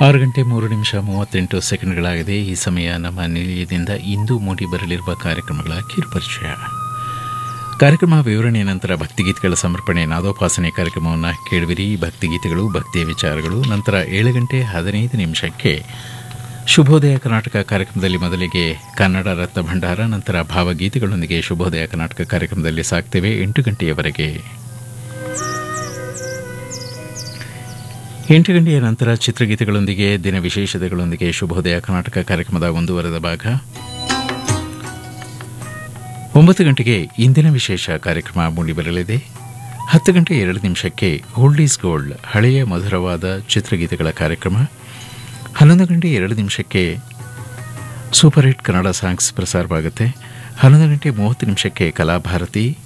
ಆರು ಗಂಟೆ ಮೂರು ನಿಮಿಷ ಮೂವತ್ತೆಂಟು ಸೆಕೆಂಡ್ಗಳಾಗಿದೆ ಈ ಸಮಯ ನಮ್ಮ ನಿಲಯದಿಂದ ಇಂದು ಮೂಡಿ ಬರಲಿರುವ ಕಾರ್ಯಕ್ರಮಗಳ ಕಿರುಪರಿಚಯ ಕಾರ್ಯಕ್ರಮ ವಿವರಣೆಯ ನಂತರ ಭಕ್ತಿಗೀತೆಗಳ ಸಮರ್ಪಣೆ ನಾದೋಪಾಸನೆ ಕಾರ್ಯಕ್ರಮವನ್ನು ಕೇಳುವಿರಿ ಭಕ್ತಿಗೀತೆಗಳು ಭಕ್ತಿಯ ವಿಚಾರಗಳು ನಂತರ ಏಳು ಗಂಟೆ ಹದಿನೈದು ನಿಮಿಷಕ್ಕೆ ಶುಭೋದಯ ಕರ್ನಾಟಕ ಕಾರ್ಯಕ್ರಮದಲ್ಲಿ ಮೊದಲಿಗೆ ಕನ್ನಡ ರತ್ನ ಭಂಡಾರ ನಂತರ ಭಾವಗೀತೆಗಳೊಂದಿಗೆ ಶುಭೋದಯ ಕರ್ನಾಟಕ ಕಾರ್ಯಕ್ರಮದಲ್ಲಿ ಸಾಕ್ತೇವೆ ಎಂಟು ಗಂಟೆಯವರೆಗೆ ಎಂಟು ಗಂಟೆಯ ನಂತರ ಚಿತ್ರಗೀತೆಗಳೊಂದಿಗೆ ದಿನ ವಿಶೇಷತೆಗಳೊಂದಿಗೆ ಶುಭೋದಯ ಕರ್ನಾಟಕ ಕಾರ್ಯಕ್ರಮದ ಮುಂದುವರೆದ ಭಾಗ ಒಂಬತ್ತು ಗಂಟೆಗೆ ಇಂದಿನ ವಿಶೇಷ ಕಾರ್ಯಕ್ರಮ ಮೂಡಿಬರಲಿದೆ ಹತ್ತು ಗಂಟೆ ಎರಡು ನಿಮಿಷಕ್ಕೆ ಓಲ್ಡ್ ಈಸ್ ಗೋಲ್ಡ್ ಹಳೆಯ ಮಧುರವಾದ ಚಿತ್ರಗೀತೆಗಳ ಕಾರ್ಯಕ್ರಮ ಹನ್ನೊಂದು ಗಂಟೆ ಎರಡು ನಿಮಿಷಕ್ಕೆ ಸೂಪರ್ ಹಿಟ್ ಕನ್ನಡ ಸಾಂಗ್ಸ್ ಪ್ರಸಾರವಾಗುತ್ತೆ ಹನ್ನೊಂದು ಗಂಟೆ ಮೂವತ್ತು ನಿಮಿಷಕ್ಕೆ ಕಲಾಭಾರತಿ